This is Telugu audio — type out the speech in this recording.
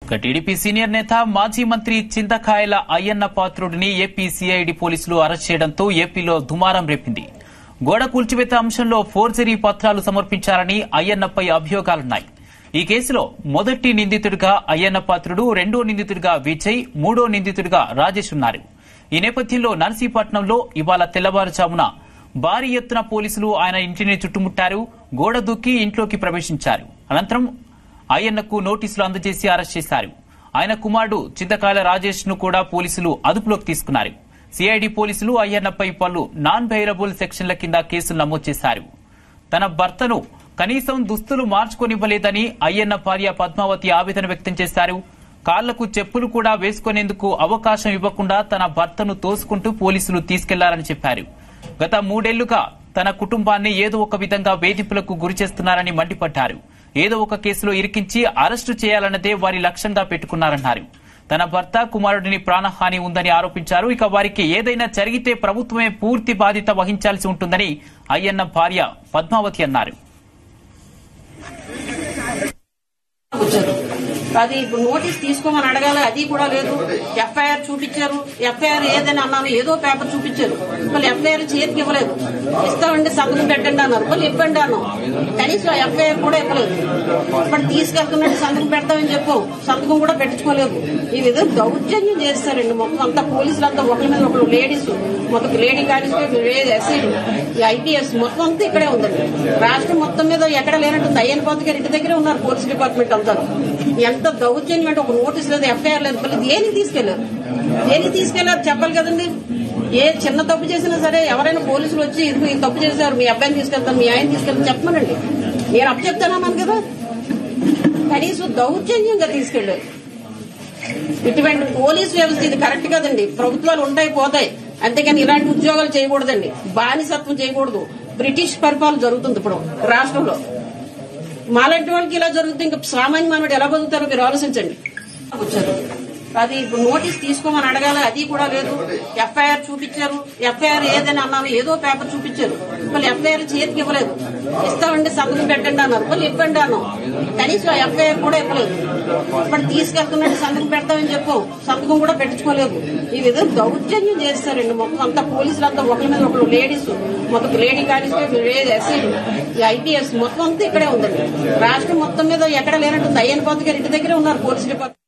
ఇక టీడీపీ సీనియర్ నేత మాజీ మంత్రి చింతకాయల అయ్యన్న పాత్రుడిని ఏపీ సిఐడి పోలీసులు అరెస్ట్ చేయడంతో ఏపీలో దుమారం రేపింది గోడ కూల్చివేత అంశంలో ఫోర్జరీ పత్రాలు సమర్పించారని అయ్యన్నపై అభియోగాలున్నాయి ఈ కేసులో మొదటి నిందితుడిగా అయ్యన్న పాత్రుడు రెండో నిందితుడిగా విజయ్ మూడో నిందితుడిగా రాజేష్ ఉన్నారు ఈ నేపథ్యంలో నర్సీపట్నంలో ఇవాళ తెల్లవారుజామున భారీ ఎత్తున పోలీసులు ఆయన ఇంటిని చుట్టుముట్టారు గోడ దూకి ఇంట్లోకి ప్రవేశించారు అనంతరం అయ్యన్నకు నోటీసులు అందజేసి అరెస్ట్ చేశారు ఆయన కుమారుడు చింతకాయల రాజేష్ ను కూడా పోలీసులు అదుపులోకి తీసుకున్నారు సిఐడి పోలీసులు అయ్యన్నపై పలు నాన్ బెయిలబుల్ సెక్షన్ల కింద కేసులు నమోదు చేశారు తన భర్తను కనీసం దుస్తులు మార్చుకోనివ్వలేదని అయ్యన్న భార్య పద్మావతి ఆవేదన వ్యక్తం చేశారు కాళ్లకు చెప్పులు కూడా వేసుకునేందుకు అవకాశం ఇవ్వకుండా తన భర్తను తోసుకుంటూ పోలీసులు తీసుకెళ్లారని చెప్పారు గత మూడేళ్లుగా తన కుటుంబాన్ని ఏదో ఒక విధంగా వేధింపులకు గురి చేస్తున్నారని మండిపడ్డారు ఏదో ఒక కేసులో ఇరికించి అరెస్టు చేయాలన్నదే వారి లక్ష్యంగా పెట్టుకున్నారన్నారు తన భర్త కుమారుడిని ప్రాణహాని ఉందని ఆరోపించారు ఇక వారికి ఏదైనా జరిగితే ప్రభుత్వమే పూర్తి బాధ్యత వహించాల్సి ఉంటుందని అయ్యన్న భార్య పద్మావతి అన్నారు వచ్చారు అది ఇప్పుడు నోటీస్ తీసుకోమని అడగాలి అది కూడా లేదు ఎఫ్ఐఆర్ చూపించారు ఎఫ్ఐఆర్ ఏదని అన్నాను ఏదో పేపర్ చూపించారు మళ్ళీ ఎఫ్ఐఆర్ చేతికి ఇవ్వలేదు ఇస్తామండి సంతకం పెట్టండి అన్నారు మళ్ళీ ఇవ్వండి అన్నాం కనీసం ఎఫ్ఐఆర్ కూడా ఇవ్వలేదు ఇప్పుడు తీసుకెళ్తున్నట్టు సంతకం పెడతామని చెప్పు సంతకం కూడా పెట్టించుకోలేదు ఈ విధంగా దౌర్జన్యం చేస్తారండి మొత్తం అంతా పోలీసులు అంతా ఒకరి మీద ఒకరు లేడీస్ మొత్తం లేడీ కానిస్టేబుల్ ఎస్ఐ ఈ ఐపీఎస్ మొత్తం అంతా ఇక్కడే ఉందండి రాష్ట్రం మొత్తం మీద ఎక్కడ లేనట్టు అయ్యన్ పాత గారి ఇంటి దగ్గరే ఉన్నారు పోలీస్ డిపార్ట్మెంట్ అంతా ఎంత దౌర్జన్యం అంటే ఒక నోటీస్ లేదు ఎఫ్ఐఆర్ లేదు మళ్ళీ దేనికి తీసుకెళ్లారు దేనికి తీసుకెళ్లారు చెప్పాలి కదండి ఏ చిన్న తప్పు చేసినా సరే ఎవరైనా పోలీసులు వచ్చి ఇదిగో ఈ తప్పు చేశారు మీ అబ్బాయిని తీసుకెళ్తాను మీ ఆయన తీసుకెళ్తాను చెప్పమనండి నేను అప్పు చెప్తానన్నాను కదా కనీసం దౌర్జన్యంగా తీసుకెళ్లారు ఇటువంటి పోలీస్ వ్యవస్థ ఇది కరెక్ట్ కదండి ప్రభుత్వాలు ఉంటాయి పోతాయి అంతేకాని ఇలాంటి ఉద్యోగాలు చేయకూడదండి బానిసత్వం చేయకూడదు బ్రిటిష్ పరిపాలన జరుగుతుంది ఇప్పుడు రాష్ట్రంలో మాలాంటి వాళ్ళకి ఇలా జరుగుతుంది ఇంకా సామాన్య మానవుడు ఎలా బతుకుతారో మీరు ఆలోచించండి వచ్చారు అది ఇప్పుడు నోటీస్ తీసుకోమని అడగాలి అది కూడా లేదు ఎఫ్ఐఆర్ చూపించారు ఎఫ్ఐఆర్ ఏదని అన్నాను ఏదో పేపర్ చూపించారు మళ్ళీ ఎఫ్ఐఆర్ చేతికి ఇవ్వలేదు ఇస్తామండి సంతకం పెట్టండి అన్నారు మళ్ళీ ఇవ్వండి అన్నాం కనీసం ఎఫ్ఐఆర్ కూడా ఇవ్వలేదు ఇప్పుడు తీసుకెళ్తున్నట్టు సంతకం పెడతామని చెప్పు సంతకం కూడా పెట్టించుకోలేదు ఈ విధంగా దౌర్జన్యం చేస్తారండి మొత్తం అంతా పోలీసులు అంతా ఒకరి మీద ఒకరు లేడీస్ మొత్తం లేడీ కానిస్టేబుల్ ఎస్ఐ ఈ ఐపీఎస్ మొత్తం అంతా ఇక్కడే ఉందండి రాష్ట్రం మొత్తం మీద ఎక్కడ లేనట్టు అయ్యన్ పాత గారి ఇంటి దగ్గరే ఉన్నారు పోలీస్ డిపార్ట్మెంట్